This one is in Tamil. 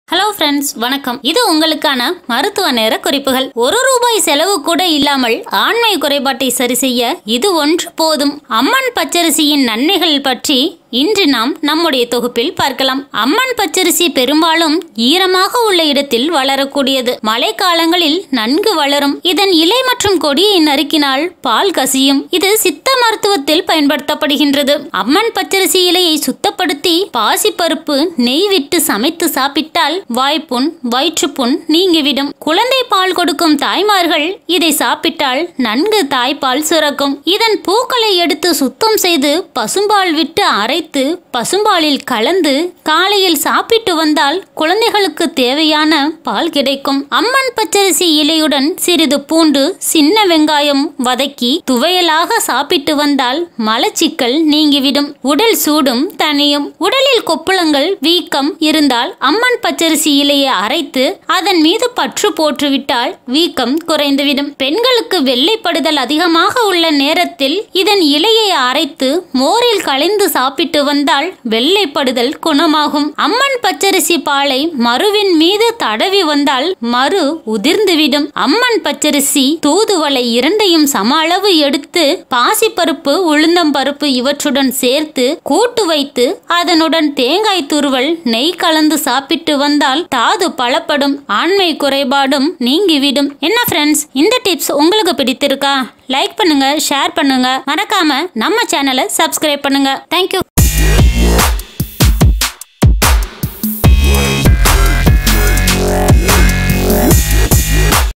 ஹலோ ஃப்ரெண்ட்ஸ் வணக்கம் இது உங்களுக்கான மருத்துவ நேர குறிப்புகள் ஒரு ரூபாய் செலவு கூட இல்லாமல் ஆண்மை குறைபாட்டை சரி செய்ய இது ஒன்று போதும் அம்மன் பச்சரிசியின் நன்மைகள் பற்றி இன்று நாம் நம்முடைய தொகுப்பில் பார்க்கலாம் அம்மன் பச்சரிசி பெரும்பாலும் ஈரமாக உள்ள இடத்தில் வளரக்கூடியது மழைக்காலங்களில் நன்கு வளரும் இதன் இலை மற்றும் கொடியை நறுக்கினால் பால் கசியும் இது சித்த மருத்துவத்தில் பயன்படுத்தப்படுகின்றது அம்மன் பச்சரிசி இலையை சுத்தப்படுத்தி பாசிப்பருப்பு நெய் விட்டு சமைத்து சாப்பிட்டால் வாய்ப்புண் வயிற்றுப்புண் நீங்கிவிடும் குழந்தை பால் கொடுக்கும் தாய்மார்கள் இதை சாப்பிட்டால் நன்கு தாய்ப்பால் சுரக்கும் இதன் பூக்களை எடுத்து சுத்தம் செய்து பசும்பால் விட்டு அரைத்து பசும்பாலில் கலந்து காலையில் சாப்பிட்டு வந்தால் குழந்தைகளுக்கு தேவையான பால் கிடைக்கும் அம்மன் பச்சரிசி இலையுடன் சிறிது பூண்டு சின்ன வெங்காயம் வதக்கி துவையலாக சாப்பிட்டு வந்தால் மலச்சிக்கல் நீங்கிவிடும் உடல் சூடும் தணியும் உடலில் கொப்புளங்கள் வீக்கம் இருந்தால் அம்மன் பச்சரிசி இலையை அரைத்து அதன் மீது பற்று போட்டுவிட்டால் வீக்கம் குறைந்துவிடும் பெண்களுக்கு வெள்ளைப்படுதல் அதிகமாக உள்ள நேரத்தில் இதன் இலையை அரைத்து மோரில் கலைந்து சாப்பிட்டு வந்தால் வெள்ளைப்படுதல் குணமாகும் அம்மன் பச்சரிசி பாலை மருவின் மீது தடவி வந்தால் மறு உதிர்ந்துவிடும் அம்மன் பச்சரிசி தூதுவளை இரண்டையும் சம அளவு எடுத்து பாசிப்பருப்பு உளுந்தம்பருப்பு இவற்றுடன் சேர்த்து கூட்டு வைத்து அதனுடன் தேங்காய் துருவல் நெய் கலந்து சாப்பிட்டு வந்தால் தாது பலப்படும் ஆண்மை குறைபாடும் நீங்கிவிடும் என்ன ஃப்ரெண்ட்ஸ் இந்த டிப்ஸ் உங்களுக்கு பிடித்திருக்கா லைக் பண்ணுங்க ஷேர் பண்ணுங்க மறக்காம நம்ம சேனலை சப்ஸ்கிரைப் பண்ணுங்க தேங்க்யூ